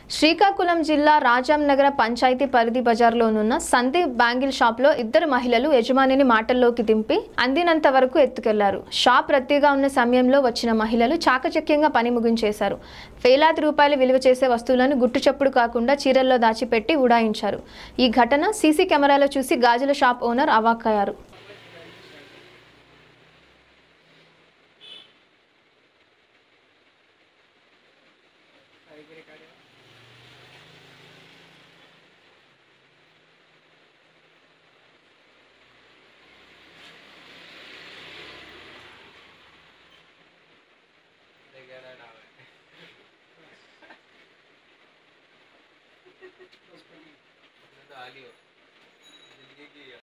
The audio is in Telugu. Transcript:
శ్రీకాకుళం జిల్లా రాజాంనగర పంచాయతీ పరిధి బజార్లోనున్న సందీప్ బ్యాంగిల్ షాప్లో ఇద్దరు మహిళలు యజమానిని మాటల్లోకి దింపి అందినంత వరకు ఎత్తుకెళ్లారు షాప్ రద్దీగా ఉన్న సమయంలో వచ్చిన మహిళలు చాకచక్యంగా పని ముగించేశారు వేలాది రూపాయలు విలువ చేసే వస్తువులను గుట్టు చప్పుడు కాకుండా చీరల్లో దాచిపెట్టి ఉడాయించారు ఈ ఘటన సీసీ కెమెరాలో చూసి గాజుల షాప్ ఓనర్ అవాక్కయ్యారు ఐదు రికార్డు